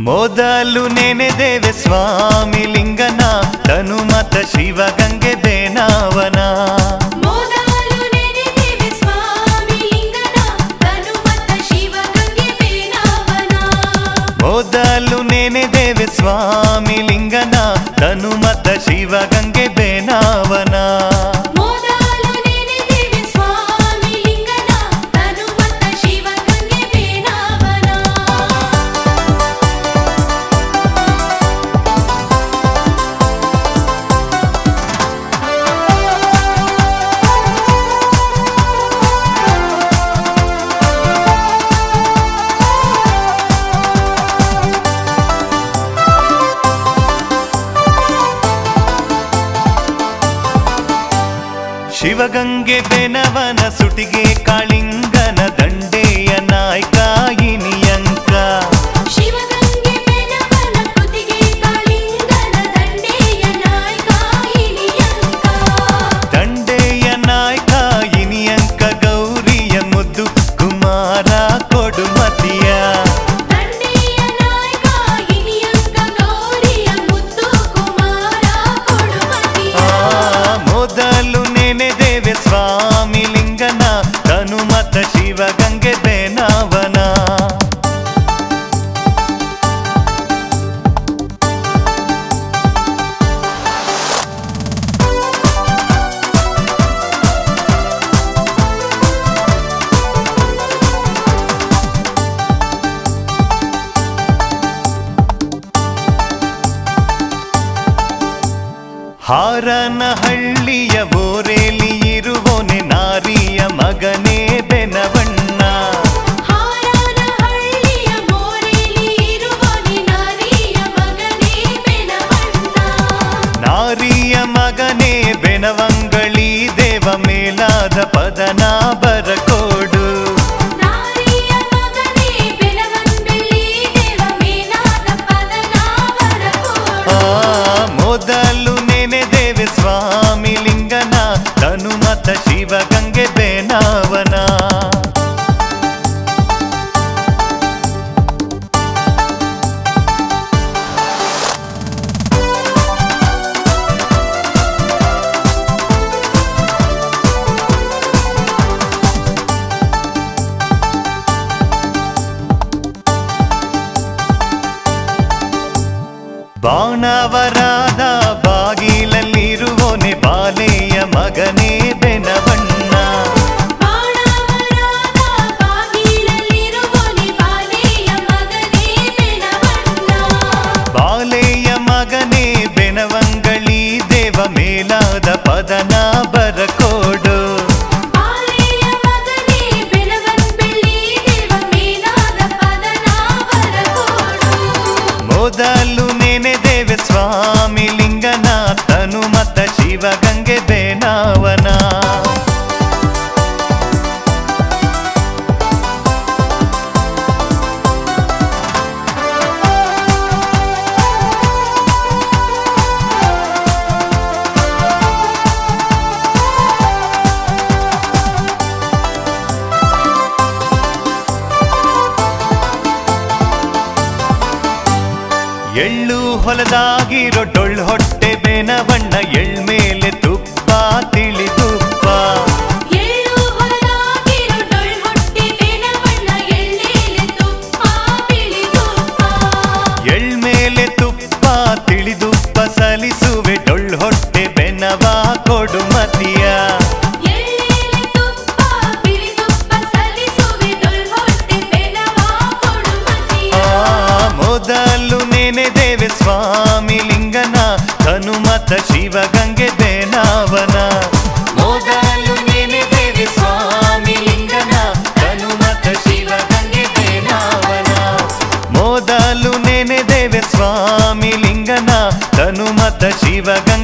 ಮೊದಲು ನೆನೆದೇವೆ ಸ್ವಾಮಿ ಲಿಂಗನ ತನುಮತ ಶಿವಗಂಗೆ ಬೇನಾವನ ಮೊದಲು ನೆನೆದೇವೆ ಸ್ವಾಮಿ ಲಿಂಗನ ತನುಮತ್ತ ಶಿವಗಂಗೆ ಬೇನಾವನ ಮೊದಲು ನೆನೆದೇವೆ ಸ್ವಾಮಿ ಲಿಂಗನ ತನುಮತ ಶಿವಗಂಗೆ ಬೇನಾವನ ಮೊದಲು ನೆನೆದೇವೆ ಸ್ವಾಮಿ ಲಿಂಗನ ತನುಮತ್ತ ಶಿವಗಂಗೆ ಬೇನಾವನ ಶಿವಗಂಗೆ ಬೆನವನ ಸುಟಿಗೆ ಕಾಳಿಂಗನ ದಂಡೆಯ ನಾಯ್ಕಾಯಿನಿಯಂಕ ಶಿವಗಂಗೆ ಬೆನವನ ಕುತಿಗೆ ಕಾಳಿಂಗನ ದಂಡೆಯ ನಾಯಕ ಇನಿಯಂಕ ದಂಡೆಯ ನಾಯ್ಕಾಯಿನಿಯಂಕ ಗೌರಿಯ ಮುದ್ದು ಕುಮಾರ ಕೊಡುಮತಿಯ ದಂಡೆಯ ನಾಯಕ ಇನಿಯಂಕ ಗೌರಿಯ ಮುತ್ತು ಕುಮಾರ ಕೊಡುಮತಿಯ ಆ, ಮೊದಲು ನೆನೆದೇವೆ ಸ್ವಾಮಿ ಲಿಂಗನ ತನುಮತ ಶಿವಗಂಗೆ ಬೇನಾವನ ಹಾರನಹಳ್ಳಿಯ ಬೋರೇಲಿ ಇರುವೋನೆ ನಾರಿಯ ಮಗನೇ ಬೆನವಣ್ಣ ಹಾರನಹಳ್ಳಿಯ ಮೋರೆಲಿ ಇರುವನೆ ನಾರಿಯ ಮಗನೇ ಬೆನವಣ್ಣ ನಾರಿಯ ಮಗನೇ ಬೆನವಂಗಳಿ ದೇವ ಮೇಲಾದ ಪದನ ಬರಕೋಡು ನಾರಿಯ ಮಗನೇ ಬೆನವಂಬೆಳ್ಳಿ ದೇವ ಮೇಲಾದ ಪದನಾವರ ಆ, ಮೊದಲು ನೆನೆದೇವೆ ಸ್ವಾಮಿ ಲಿಂಗನ ತನುಮತ ಶಿವಗಂಗೆ ಬೇನಾವನ ಬಾಣವರಾದ ಬಾಗಿಲಲ್ಲಿರುವೋನೆ ಬಾಲೆಯ ಮಗನೇ ಬೆನವಣ್ಣ ಬಾಣವರಾದ ಬಾಗಿಲಲ್ಲಿರುವನೆ ಬಾಲೆಯ ಮಗನೇ ಬೆನವಣ್ಣ ಬಾಲೆಯ ಮಗನೇ ಬೆನವಂಗಳಿ ದೇವ ಮೇಲಾದ ಪದನ ಬರಕೋಡು ಬಾಲೆಯ ಮಗನೇ ಬೆನವಂಬೆಳ್ಳಿ ದೇವ ಮೇಲಾದ ಪದನಾವರ ಕೋಡು ಮೊದಲು ನೆನೆದೇವೆ ಸ್ವಾಮಿ ಲಿಂಗನ ತನುಮತ ಶಿವಗಂಗೆ ಬೇನಾವನ ಎಳ್ಳು ಹೊಲದಾಗಿರೋ ಡೊಳ್ಳು ಹೊಟ್ಟೆ ಬೇನವಣ್ಣ ಎಳ್ಮೇಲೆ ತುಪ್ಪ ತಿಳಿ ತುಪ್ಪ ಎಳ್ಳು ಹೊಲದಾಗಿರೋ ಡೊಳ್ ಹೊಟ್ಟೆ ಬೆನವಣ್ಣ ಎಳ್ಳೇಲೆ ತುಪ್ಪ ಬಿಳಿ ತುಪ್ಪ ಎಳ್ಮೇಲೆ ತುಪ್ಪ ತಿಳಿದುಪ್ಪ ಸಲಿಸುವೆ ಡೊಳ್ಳು ಹೊಟ್ಟೆ ಬೆನವ ಕೊಡು ಮತಿಯ ಎಳ್ಳೇಲೆ ತುಪ್ಪ ಬಿಳಿ ತುಪ್ಪ ಸಲ್ಲಿಸುವೆ ಡೊಳ್ ಹೊಟ್ಟೆ ಬೆನವ ಕೊಡುಮತಿಯ ಆ, ಮೊದಲು ನೆನೆದೇವೆ ಸ್ವಾಮಿ ಲಿಂಗನ ಹನುಮತ ಶಿವಗಂಗೆ ಬೇನಾವನ ಮೊದಲು ನೆನೆದೇವೆ ಸ್ವಾಮಿ ಲಿಂಗನ ಹನುಮತ ಶಿವಗಂಗೆ ಬೇನಾವನ ಮೊದಲು ನೆನೆದೇವೆ ಸ್ವಾಮಿ ಲಿಂಗನ ಹನುಮತ ಶಿವಗಂಗೆ